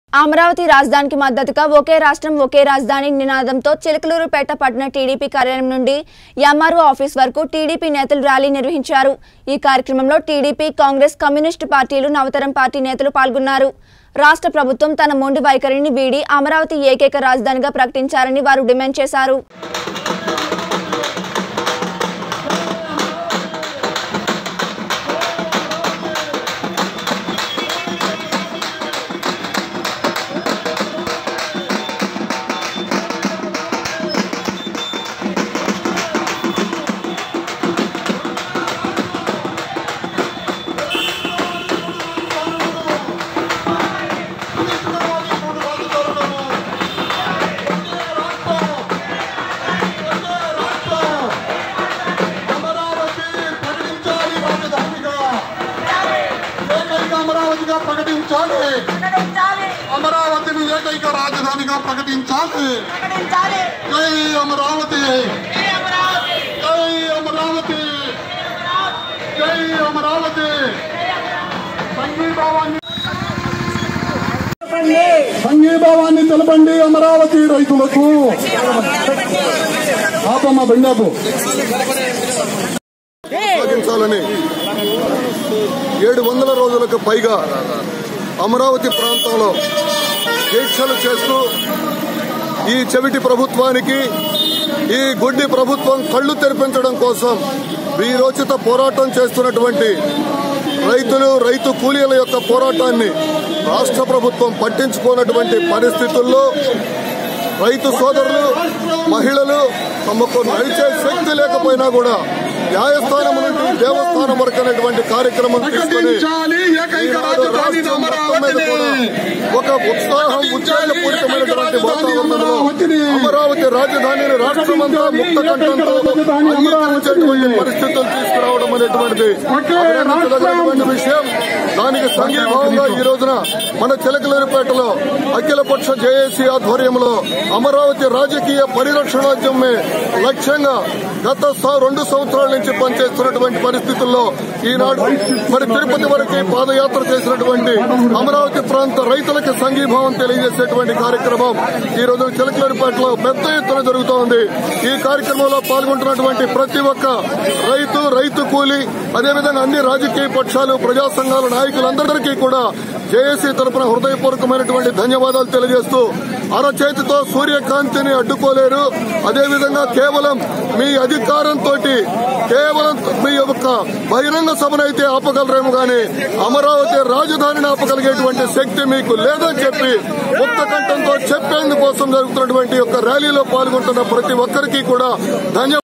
అమరావతి రాజధానికి మద్దతుగా ఒకే రాష్ట్రం ఒకే రాజధాని నినాదంతో చిలకలూరుపేట పట్టణ టీడీపీ కార్యాలయం నుండి ఎంఆర్ఓ ఆఫీస్ వరకు టీడీపీ నేతలు ర్యాలీ నిర్వహించారు ఈ కార్యక్రమంలో టీడీపీ కాంగ్రెస్ కమ్యూనిస్టు పార్టీలు నవతరం పార్టీ నేతలు పాల్గొన్నారు రాష్ట్ర ప్రభుత్వం తన మొండి వైఖరిని వీడి అమరావతి ఏకైక రాజధానిగా ప్రకటించారని వారు డిమాండ్ చేశారు అమరావతి ప్రకటించాలి రాజధానిగా ఏకైక అమరావతిగా ప్రకటించాలి ప్రకటించాలి అమరావతిని ఏకైక రాజధానిగా ప్రకటించాలి ప్రకటించాలి జై అమరావతి జై అమరావతి జై అమరావతి జై అమరావతి సంఘీభావాన్ని సంఘీభావాన్ని తెలపండి అమరావతి రైతులకు ఆపమ్మ బండాపు సాగించాలని ఏడు వందల రోజులకు పైగా అమరావతి ప్రాంతంలో దీక్షలు చేస్తూ ఈ చెవిటి ప్రభుత్వానికి ఈ గుడ్డి ప్రభుత్వం కళ్ళు తెరిపించడం కోసం వీరోచిత పోరాటం చేస్తున్నటువంటి రైతులు రైతు కూలీల యొక్క పోరాటాన్ని రాష్ట్ర ప్రభుత్వం పట్టించుకోనటువంటి పరిస్థితుల్లో రైతు సోదరులు మహిళలు తమకు నడిచే శక్తి లేకపోయినా కూడా న్యాయస్థానం నుండి దేవస్థానం వరకు అనేటువంటి కార్యక్రమం తీసుకుని ఈనాడు రాష్ట్రం మొత్తం మీద కూడా ఒక ఉత్సాహం ఉత్తేజపూరితమైనటువంటి వాతావరణంలో అమరావతి రాజధానిని రాష్ట్రమంతా ముక్త కంఠంతో అంగీకరించేటువంటి పరిస్థితులు తీసుకురావడం అనేటువంటిది అభినందించదగినటువంటి విషయం దానికి సంఘీభావంగా ఈ రోజున మన చిలకలూరిపేటలో అఖిలపక్ష జేఏసీ ఆధ్వర్యంలో అమరావతి రాజకీయ పరిరక్షణోద్యమే లక్ష్యంగా గత స- రెండు సంవత్సరాల నుంచి పనిచేస్తున్నటువంటి పరిస్థితుల్లో ఈనాడు మరి తిరుపతి వరకు పాదయాత్ర చేసినటువంటి అమరావతి ప్రాంత రైతులకు సంఘీభావం తెలియజేసేటువంటి కార్యక్రమం ఈ రోజు చిలకలూరిపేటలో పెద్ద ఎత్తున జరుగుతోంది ఈ కార్యక్రమంలో పాల్గొంటున్నటువంటి ప్రతి ఒక్క రైతు రైతు కూలి అదేవిధంగా అన్ని రాజకీయ పక్షాలు ప్రజా సంఘాల నాయకులందరికీ కూడా జేఏసీ తరపున హృదయపూర్వకమైనటువంటి ధన్యవాదాలు తెలియజేస్తూ అరచేతితో సూర్యకాంతిని అడ్డుకోలేరు అదేవిధంగా కేవలం మీ అధికారంతో కేవలం మీ యొక్క బహిరంగ సభనైతే ఆపగలరేమో గాని అమరావతి రాజధానిని ఆపగలిగేటువంటి శక్తి మీకు లేదని చెప్పి ముక్త కంఠంతో చెప్పేందుకోసం జరుగుతున్నటువంటి యొక్క ర్యాలీలో పాల్గొంటున్న ప్రతి ఒక్కరికి కూడా ధన్యవాదాలు